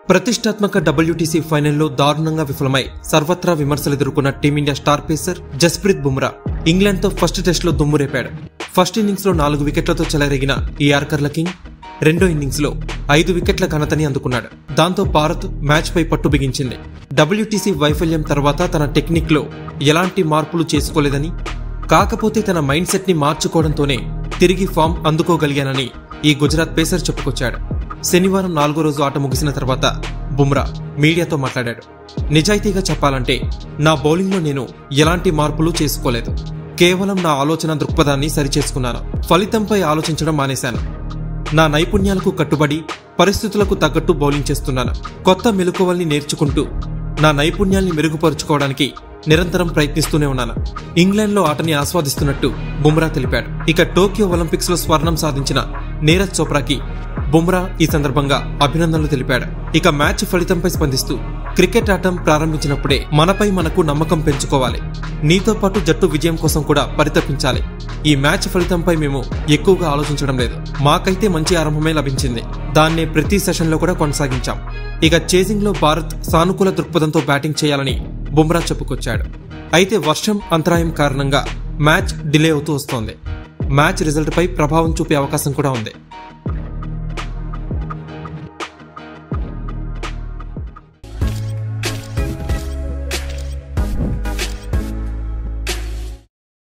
ప్రతిష్టాత్మక డబ్ల్యూటీసీ ఫైనల్లో దారుణంగా విఫలమై సర్వత్రా విమర్శలు ఎదుర్కొన్న Team India star pacer Jasprit Bumrah ఇంగ్లాండ్తో ఫస్ట్ టెస్ట్లో దుమ్ము రేపాడు ఫస్ట్ ఇన్నింగ్స్లో నాలుగు వికెట్లతో చెలరేగిన ఈ యార్కర్ల కింగ్ రెండో ఇన్నింగ్స్లో ఐదు వికెట్ల ఘనతని అందుకున్నాడు దాంతో భారత్ మ్యాచ్పై పట్టు బిగించింది డబ్ల్యూటీసీ వైఫల్యం తర్వాత తన టెక్నిక్లో ఎలాంటి మార్పులు చేసుకోలేదని కాకపోతే తన మైండ్ సెట్ ని మార్చుకోవడంతోనే తిరిగి ఫామ్ అందుకోగలిగానని ఈ గుజరాత్ పేసర్ చెప్పుకొచ్చాడు శనివారం నాలుగో రోజు ఆట ముగిసిన తర్వాత బుమ్రా మీడియాతో మాట్లాడాడు నిజాయితీగా చెప్పాలంటే నా బౌలింగ్లో నేను ఎలాంటి మార్పులు చేసుకోలేదు కేవలం నా ఆలోచన దృక్పథాన్ని సరిచేసుకున్నాను ఫలితంపై ఆలోచించడం మానేశాను నా నైపుణ్యాలకు కట్టుబడి పరిస్థితులకు తగ్గట్టు బౌలింగ్ చేస్తున్నాను కొత్త మెలకువల్ని నేర్చుకుంటూ నా నైపుణ్యాల్ని మెరుగుపరుచుకోవడానికి నిరంతరం ప్రయత్నిస్తూనే ఉన్నాను ఇంగ్లాండ్లో ఆటని ఆస్వాదిస్తున్నట్టు బుమ్రా తెలిపాడు ఇక టోక్యో ఒలింపిక్స్ లో స్వర్ణం సాధించిన నీరజ్ చోప్రాకి బుమ్రా ఈ సందర్భంగా అభినందనలు తెలిపాడు ఇక మ్యాచ్ ఫలితంపై స్పందిస్తూ క్రికెట్ ఆటం ప్రారంభించినప్పుడే మనపై మనకు నమ్మకం పెంచుకోవాలి నీతో పాటు జట్టు విజయం కోసం కూడా పరితపించాలి ఈ మ్యాచ్ ఫలితంపై మేము ఎక్కువగా ఆలోచించడం లేదు మాకైతే మంచి ఆరంభమే లభించింది దాన్నే ప్రతి సెషన్లో కూడా కొనసాగించాం ఇక చేసింగ్ లో భారత్ సానుకూల దృక్పథంతో బ్యాటింగ్ చేయాలని బుమ్రా చెప్పుకొచ్చాడు అయితే వర్షం అంతరాయం కారణంగా మ్యాచ్ డిలే అవుతూ వస్తోంది మ్యాచ్ రిజల్ట్ పై ప్రభావం చూపే అవకాశం కూడా ఉంది